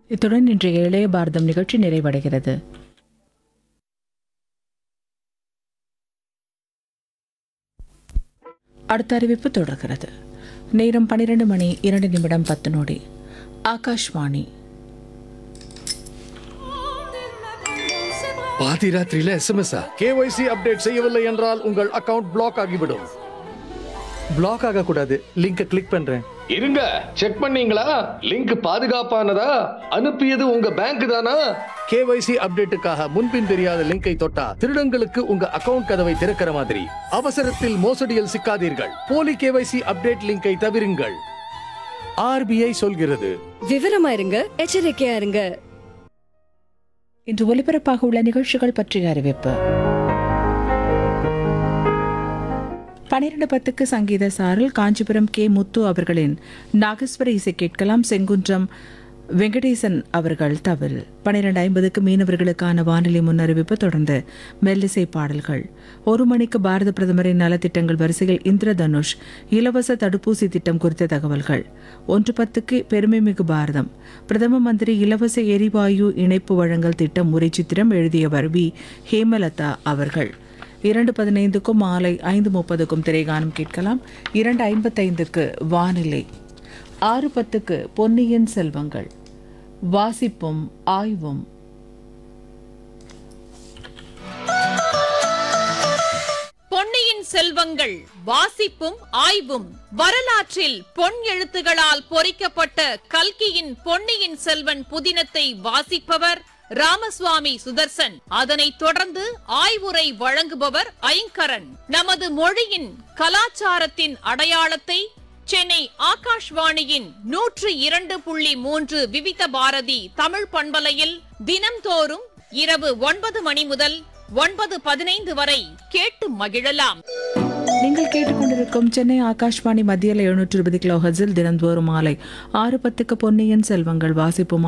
இத்துடன் இன்றைய இளைய பாரதம் நிகழ்ச்சி நிறைவடைகிறது அடுத்த அறிவிப்பு தொடர்கிறது நேரம் பன்னிரண்டு மணி இரண்டு நிமிடம் பத்து நொடி ஆகாஷ்வாணி பாதி ராத்திரியில எஸ்எம்எஸ் கேஒய்சி அப்டேட் செய்யவில்லை என்றால் உங்கள் அக்கவுண்ட் பிளாக் ஆகிவிடும் பிளாக் ஆக கூடாது லிங்கை கிளிக் பண்றேன் இருங்க செக் பண்ணீங்களா லிங்க் பாதுகாப்பானதா அனுப்பியது உங்க பேங்க் தானா கேஒய்சி அப்டேட்டுக்காக முன்பின் தெரியாத லிங்கை தொட்டா திருடங்களுக்கு உங்க அக்கவுண்ட் கதவை திறக்கிற மாதிரி அவசரத்தில் மோசடியில் சிக்காதீர்கள் போலி கேஒய்சி அப்டேட் லிங்கை தவிருங்கள் ஆர்பிஐ சொல்கிறது விவரமா இருங்க எச்சரிக்கையா இருங்க இன்று ஒலிபரப்பாக உள்ள நிகழ்ச்சிகள் பற்றிய அறிவிப்பு பனிரெண்டு பத்துக்கு சங்கீத சாரல் காஞ்சிபுரம் கே முத்து அவர்களின் நாகஸ்வர இசை கேட்கலாம் செங்குன்றம் வெங்கடேசன் அவர்கள் தவில் பன்னிரண்டு ஐம்பதுக்கு மீனவர்களுக்கான வானிலை முன்னறிவிப்பு தொடர்ந்து மெல்லிசை பாடல்கள் ஒரு மணிக்கு பாரத பிரதமரின் நலத்திட்டங்கள் வரிசையில் இந்திரதனுஷ் இலவச தடுப்பூசி திட்டம் குறித்த தகவல்கள் ஒன்று பத்துக்கு பெருமைமிகு பாரதம் பிரதம மந்திரி இலவச எரிவாயு இணைப்பு வழங்கல் திட்டம் உரை சித்திரம் எழுதியவர் வி ஹேமலதா அவர்கள் இரண்டு பதினைந்துக்கும் மாலை ஐந்து முப்பதுக்கும் திரைகானம் கேட்கலாம் இரண்டு ஐம்பத்தைந்துக்கு வானிலை ஆறு பத்துக்கு பொன்னியின் செல்வங்கள் வாசிப்பும் ஆய்வும் பொன்னியின் செல்வங்கள் வாசிப்பும் ஆய்வும் வரலாற்றில் பொன் எழுத்துகளால் பொறிக்கப்பட்ட கல்கியின் பொன்னியின் செல்வன் புதினத்தை வாசிப்பவர் ராமசுவாமி சுதர்சன் அதனைத் தொடர்ந்து ஆய்வுரை வழங்குபவர் ஐங்கரன் நமது மொழியின் கலாச்சாரத்தின் அடையாளத்தை சென்னை ஆகாஷ்வாணியின் நூற்று இரண்டு புள்ளி மூன்று விவித பாரதி தமிழ் பண்பலையில் தினம்தோறும் இரவு ஒன்பது மணி முதல் ஒன்பது பதினைந்து வரை கேட்டு மகிழலாம் நீங்கள் கேட்டுக்கொண்டிருக்கும் சென்னை ஆகாஷ்வாணி மத்தியில் எழுநூற்று இருபது கிலோ ஹர்ஸில் தினந்தோறும் மாலை ஆறு பத்துக்கு பொன்னியின் செல்வங்கள் வாசிப்பும்